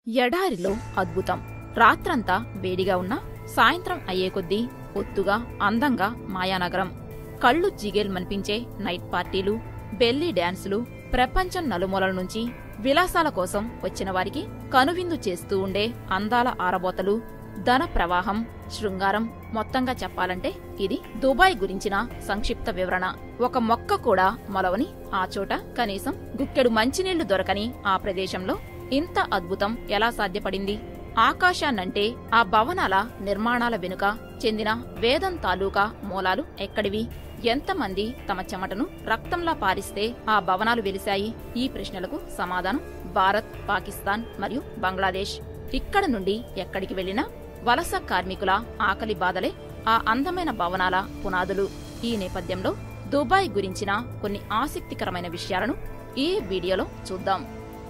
ఎడారిలో అద్భుతం రాత్రంతా వేడిగా ఉన్న సాయంత్రం అయ్యే కొద్దీ ఒత్తుగా అందంగా మాయానగరం కళ్ళు జిగేల్మనిపించే నైట్ పార్టీలు బెల్లీ డ్యాన్సులు ప్రపంచం నలుమూలల నుంచి విలాసాల కోసం వచ్చిన వారికి కనువిందు చేస్తూ ఉండే అందాల ఆరబోతలు ధన ప్రవాహం శృంగారం మొత్తంగా చెప్పాలంటే ఇది దుబాయ్ గురించిన సంక్షిప్త వివరణ ఒక మొక్క కూడా మొలవని ఆ చోట కనీసం గుక్కెడు మంచినీళ్లు దొరకని ఆ ప్రదేశంలో ఇంత అద్భుతం ఎలా సాధ్యపడింది ఆకాశాన్నంటే ఆ భవనాల నిర్మాణాల వెనుక చెందిన వేదం తాలూకా మూలాలు ఎక్కడివి ఎంతమంది తమ చెమటను రక్తంలా పారిస్తే ఆ భవనాలు వెలిశాయి ఈ ప్రశ్నలకు సమాధానం భారత్ పాకిస్తాన్ మరియు బంగ్లాదేశ్ ఇక్కడ నుండి ఎక్కడికి వెళ్లినా వలస కార్మికుల ఆకలి బాధలే ఆ అందమైన భవనాల పునాదులు ఈ నేపథ్యంలో దుబాయ్ గురించిన కొన్ని ఆసక్తికరమైన విషయాలను ఈ వీడియోలో చూద్దాం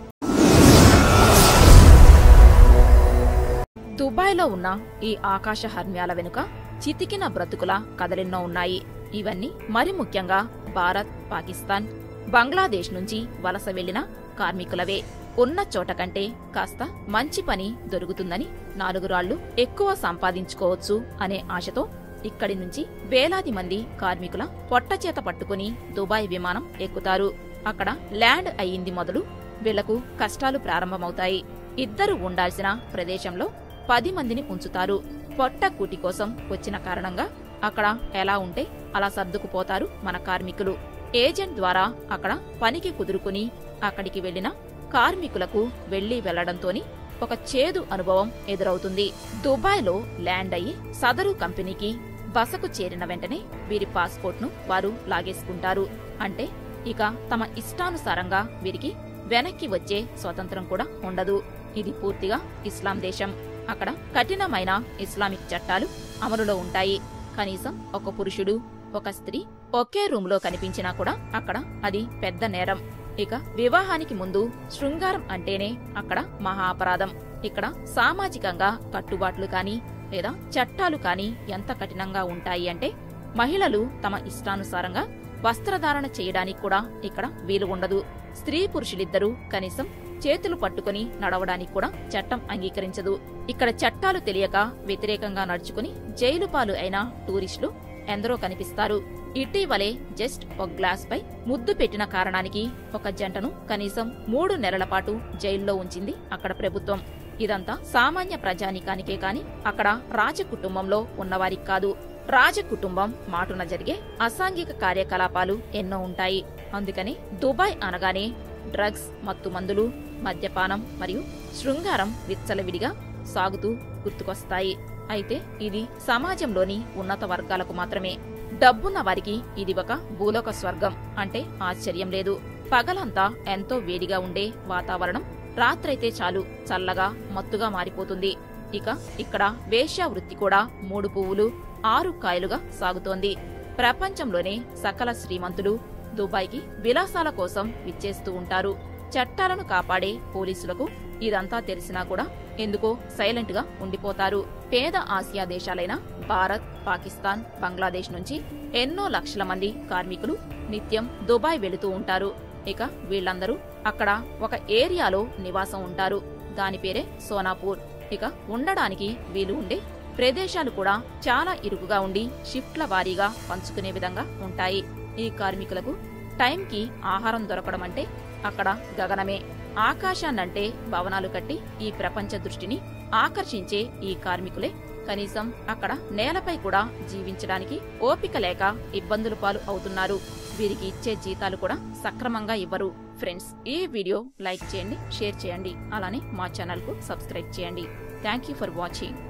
దుబాయ్లో ఉన్న ఈ ఆకాశ హర్మ్యాల వెనుక చితికిన బ్రతుకుల కథలెన్నో ఉన్నాయి ఇవన్నీ మరి ముఖ్యంగా భారత్ పాకిస్తాన్ బంగ్లాదేశ్ నుంచి వలస వెళ్లిన కార్మికులవే ఉన్న చోట కంటే కాస్త మంచి పని దొరుకుతుందని నాలుగు రాళ్లు ఎక్కువ సంపాదించుకోవచ్చు అనే ఆశతో ఇక్కడి నుంచి వేలాది మంది కార్మికుల పొట్టచేత పట్టుకుని దుబాయ్ విమానం ఎక్కుతారు అక్కడ ల్యాండ్ అయ్యింది మొదలు వీళ్లకు కష్టాలు ప్రారంభమవుతాయి ఇద్దరు ఉండాల్సిన ప్రదేశంలో పది మందిని ఉంచుతారు పొట్ట కూటి కోసం వచ్చిన కారణంగా అక్కడ ఎలా ఉంటే అలా సర్దుకుపోతారు మన కార్మికులు ఏజెంట్ ద్వారా అక్కడ పనికి కుదురుకుని అక్కడికి వెళ్లిన కార్మికులకు వెళ్లి వెళ్లడంతోని ఒక చేదు అనుభవం ఎదురవుతుంది దుబాయ్లో ల్యాండ్ అయ్యి సదరు కంపెనీకి బసకు చేరిన వెంటనే వీరి పాస్పోర్ట్ను వారు లాగేసుకుంటారు అంటే ఇక తమ ఇష్టానుసారంగా వీరికి వెనక్కి వచ్చే స్వతంత్రం కూడా ఉండదు ఇది పూర్తిగా ఇస్లాం దేశం అక్కడ కఠినమైన ఇస్లామిక్ చట్టాలు అమలులో ఉంటాయి కనీసం ఒక పురుషుడు ఒక స్త్రీ ఒకే రూమ్ లో కనిపించినా కూడా అక్కడ అది పెద్ద నేరం ఇక వివాహానికి ముందు శృంగారం అంటేనే అక్కడ మహా అపరాధం ఇక్కడ సామాజికంగా కట్టుబాట్లు కాని లేదా చట్టాలు కాని ఎంత కఠినంగా ఉంటాయి అంటే మహిళలు తమ ఇష్టానుసారంగా వస్త్రధారణ చేయడానికి కూడా ఇక్కడ వీలు ఉండదు స్త్రీ పురుషులిద్దరూ కనీసం చేతులు పట్టుకుని నడవడానికి కూడా చట్టం అంగీకరించదు ఇక్కడ చట్టాలు తెలియక వ్యతిరేకంగా నడుచుకుని జైలు పాలు అయిన టూరిస్టులు ఎందరో కనిపిస్తారు ఇటీవలే జస్ట్ ఒక గ్లాస్ పై ముద్దు పెట్టిన కారణానికి ఒక జంటను కనీసం మూడు నెలల పాటు జైల్లో ఉంచింది అక్కడ ప్రభుత్వం ఇదంతా సామాన్య ప్రజానికానికే కాని అక్కడ రాజకుటుంబంలో ఉన్నవారికి కాదు రాజకుటుంబం మాటున జరిగే అసాంఘిక కార్యకలాపాలు ఎన్నో ఉంటాయి అందుకని దుబాయ్ అనగానే డ్రగ్స్ మత్తుమందులు మద్యపానం మరియు శృంగారం విచ్చలవిడిగా సాగుతూ గుర్తుకొస్తాయి అయితే ఇది సమాజంలోని ఉన్నత వర్గాలకు మాత్రమే డబ్బున్న వారికి ఇది ఒక భూలోక స్వర్గం అంటే ఆశ్చర్యం లేదు పగలంతా ఎంతో వేడిగా ఉండే వాతావరణం రాత్రైతే చాలు చల్లగా మత్తుగా మారిపోతుంది ఇక ఇక్కడ వేశ్యా వృత్తి కూడా మూడు పువ్వులు ఆరు కాయలుగా సాగుతోంది ప్రపంచంలోనే సకల శ్రీమంతులు దుబాయ్కి విలాసాల కోసం విచ్చేస్తూ ఉంటారు చట్టాలను కాపాడే పోలీసులకు ఇదంతా తెలిసినా కూడా ఎందుకో సైలెంట్ గా ఉండిపోతారు పేద ఆసియా దేశాలైన భారత్ పాకిస్తాన్ బంగ్లాదేశ్ నుంచి ఎన్నో లక్షల మంది కార్మికులు నిత్యం దుబాయ్ వెళుతూ ఉంటారు ఇక వీళ్ళందరూ అక్కడ ఒక ఏరియాలో నివాసం ఉంటారు దాని పేరే సోనాపూర్ ఇక ఉండడానికి వీలు ఉండే ప్రదేశాలు కూడా చాలా ఇరుకుగా ఉండి షిఫ్ట్ల వారీగా పంచుకునే విధంగా ఉంటాయి ఈ కార్మికులకు టైంకి ఆహారం దొరకడం అంటే అక్కడ గగనమే ఆకాశాన్నంటే భవనాలు కట్టి ఈ ప్రపంచ దృష్టిని ఆకర్షించే ఈ కార్మికులే కనీసం అక్కడ నేలపై కూడా జీవించడానికి ఓపిక లేక ఇబ్బందుల పాలు అవుతున్నారు వీరికి ఇచ్చే జీతాలు కూడా సక్రమంగా ఇవ్వరు ఫ్రెండ్స్ ఈ వీడియో లైక్ చేయండి షేర్ చేయండి అలానే మా ఛానల్ కు సబ్స్క్రైబ్ చేయండి థ్యాంక్ యూ ఫర్ వాచింగ్